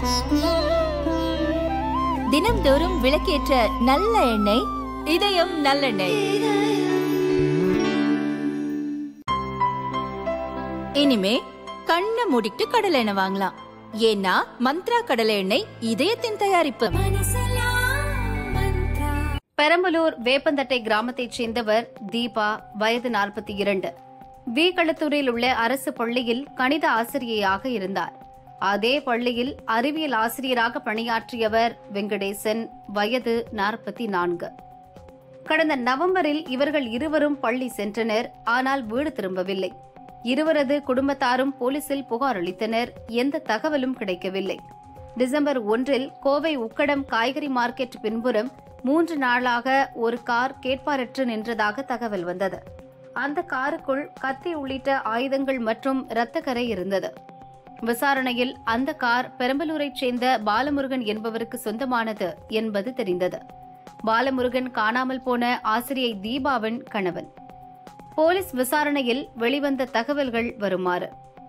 தினம்தோறும் விளக்கேற்ற நல்ல எண்ணெய் இதயம் நல்லெண்ணெய் இனிமே கண்ணை மூடிட்டு கடலை எண்ணெய் வாங்கலாம் ஏன்னா மந்த்ரா கடலை எண்ணெய் இதயத்தின் தயாரிப்பு பெரம்பலூர் வேப்பந்தட்டை கிராமத்தைச் சேர்ந்தவர் தீபா வயது நாற்பத்தி இரண்டு வீகளத்தூரில் உள்ள அரசு பள்ளியில் கணித ஆசிரியையாக இருந்தார் அதே பள்ளியில் அறிவியல் ஆசிரியராக பணியாற்றியவர் வெங்கடேசன் வயது நாற்பத்தி நான்கு கடந்த நவம்பரில் இவர்கள் இருவரும் பள்ளி சென்றனர் ஆனால் வீடு திரும்பவில்லை இருவரது குடும்பத்தாரும் போலீசில் புகார் அளித்தனர் எந்த தகவலும் கிடைக்கவில்லை டிசம்பர் ஒன்றில் கோவை உக்கடம் காய்கறி மார்க்கெட் பின்புறம் மூன்று நாளாக ஒரு கார் கேட்பாரற்று நின்றதாக தகவல் வந்தது அந்த காருக்குள் கத்தி உள்ளிட்ட ஆயுதங்கள் மற்றும் இரத்தக்கரை இருந்தது விசாரணையில் அந்த கார் பெரம்பலூரைச் சேர்ந்த பாலமுருகன் என்பவருக்கு சொந்தமானது என்பது தெரிந்தது பாலமுருகன் காணாமல் போன ஆசிரியை தீபாவின் கணவன் போலீஸ் விசாரணையில் வெளிவந்த தகவல்கள் வருமாறு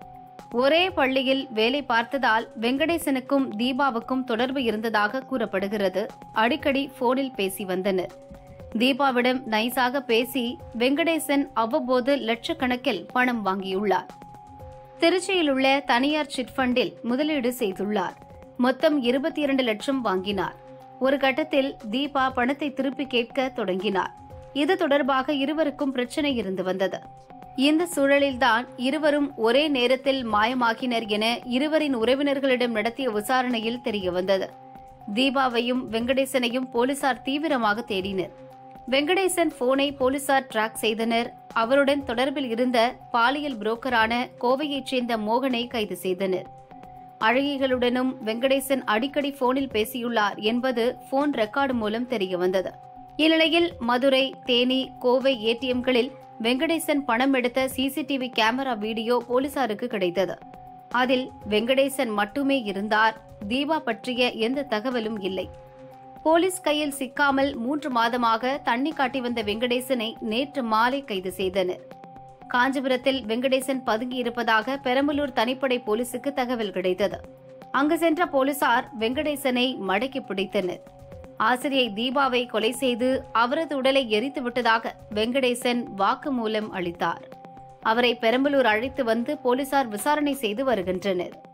ஒரே பள்ளியில் வேலை பார்த்ததால் வெங்கடேசனுக்கும் தீபாவுக்கும் தொடர்பு இருந்ததாக கூறப்படுகிறது அடிக்கடி போனில் பேசி வந்தனர் தீபாவிடம் நைஸாக பேசி வெங்கடேசன் அவ்வப்போது லட்சக்கணக்கில் பணம் வாங்கியுள்ளார் திருச்சியில் உள்ள தனியார் சிட்ஃபண்டில் முதலீடு செய்துள்ளார் மொத்தம் இருபத்தி இரண்டு லட்சம் வாங்கினார் ஒரு கட்டத்தில் தீபா பணத்தை திருப்பி கேட்க தொடங்கினார் இது தொடர்பாக இருவருக்கும் பிரச்சனை இருந்து வந்தது இந்த சூழலில்தான் இருவரும் ஒரே நேரத்தில் மாயமாகினர் என இருவரின் உறவினர்களிடம் நடத்திய விசாரணையில் தெரியவந்தது தீபாவையும் வெங்கடேசனையும் போலீசார் தீவிரமாக தேடினர் வெங்கடேசன் போனை போலீசார் டிராக் செய்தனர் அவருடன் தொடர்பில் இருந்த பாலியல் புரோக்கரான கோவையைச் சேர்ந்த மோகனை கைது செய்தனர் அழகிகளுடனும் வெங்கடேசன் அடிக்கடி போனில் பேசியுள்ளார் என்பது போன் ரெக்கார்டு மூலம் தெரியவந்தது இந்நிலையில் மதுரை தேனி கோவை ஏடிஎம்களில் வெங்கடேசன் பணம் எடுத்த சிசிடிவி கேமரா வீடியோ போலீசாருக்கு கிடைத்தது அதில் வெங்கடேசன் மட்டுமே இருந்தார் தீபா பற்றிய எந்த தகவலும் இல்லை போலீஸ் கையில் சிக்காமல் மூன்று மாதமாக தண்ணி காட்டி வந்த வெங்கடேசனை நேற்று மாலை கைது செய்தனர் காஞ்சிபுரத்தில் வெங்கடேசன் பதுங்கியிருப்பதாக பெரம்பலூர் தனிப்படை போலீசுக்கு தகவல் கிடைத்தது அங்கு சென்ற போலீசார் வெங்கடேசனை மடக்கி பிடித்தனர் ஆசிரியை தீபாவை கொலை செய்து அவரது உடலை எரித்து விட்டதாக வெங்கடேசன் வாக்குமூலம் அளித்தார் அவரை பெரம்பலூர் அழைத்து வந்து போலீசார் விசாரணை செய்து வருகின்றனர்